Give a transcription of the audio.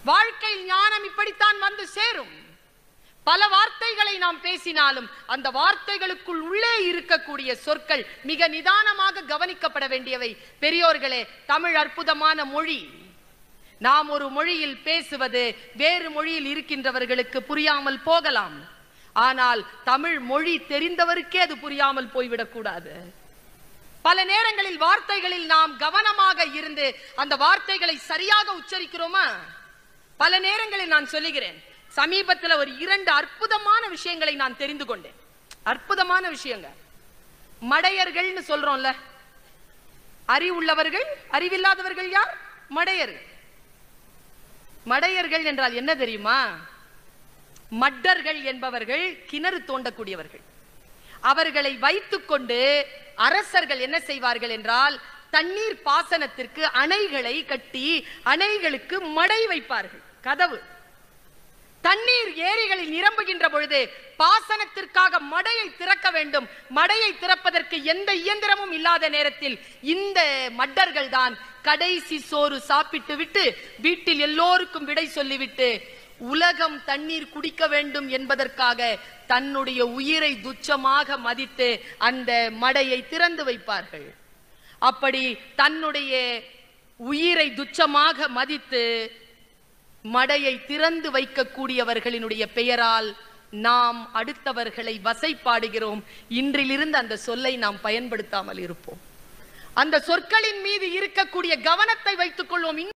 வாழ்க்கையில் ஞானம் இப்படித்தான் வந்து சேரும் பல வார்த்தைகளை நாம் பேசினாலும் அந்த வார்த்தைகளுக்குள் உள்ளே இருக்கக்கூடிய சொற்கள் மிக நிதானமாக கவனிக்கப்பட வேண்டியவை பெரியோர்களே தமிழ் அற்புதமான மொழி நாம் ஒரு மொழியில் பேசுவது வேறு மொழியில் இருக்கின்றவர்களுக்கு புரியாமல் போகலாம் ஆனால் தமிழ் மொழி தெரிந்தவருக்கே அது புரியாமல் போய்விடக் கூடாது பல நேரங்களில் வார்த்தைகளில் நாம் கவனமாக இருந்து அந்த வார்த்தைகளை சரியாக உச்சரிக்கிறோமா பல நேரங்களில் நான் சொல்லுகிறேன் சமீபத்துல ஒரு இரண்டு அற்புதமான விஷயங்களை நான் தெரிந்து கொண்டேன் அற்புதமான விஷயங்க மடையர்கள்னு சொல்றோம்ல அறிவுள்ளவர்கள் அறிவில்லாதவர்கள் யார் மடையர்கள் மடையர்கள் என்றால் என்ன தெரியுமா மட்டர்கள் என்பவர்கள் கிணறு தோண்டக்கூடியவர்கள் அவர்களை வைத்துக்கொண்டு அரசர்கள் என்ன செய்வார்கள் என்றால் தண்ணீர் பாசனத்திற்கு அணைகளை கட்டி அணைகளுக்கு மடை வைப்பார்கள் கதவு தண்ணீர் ஏரிகளில் நிரம்புகின்ற பொழுது பாசனத்திற்காக மடையை திறக்க வேண்டும் மடையை திறப்பதற்கு எந்த இயந்திரமும் இல்லாத நேரத்தில் இந்த மட்டர்கள் தான் கடைசி சோறு சாப்பிட்டு விட்டு வீட்டில் எல்லோருக்கும் விடை சொல்லிவிட்டு உலகம் தண்ணீர் குடிக்க வேண்டும் என்பதற்காக தன்னுடைய உயிரை துச்சமாக மதித்து அந்த மடையை திறந்து வைப்பார்கள் அப்படி தன்னுடைய உயிரை துச்சமாக மதித்து மடையை திறந்து வைக்கக்கூடியவர்களினுடைய பெயரால் நாம் அடுத்தவர்களை வசைப்பாடுகிறோம் இன்றிலிருந்து அந்த சொல்லை நாம் பயன்படுத்தாமல் இருப்போம் அந்த சொற்களின் மீது இருக்கக்கூடிய கவனத்தை வைத்துக் கொள்வோம்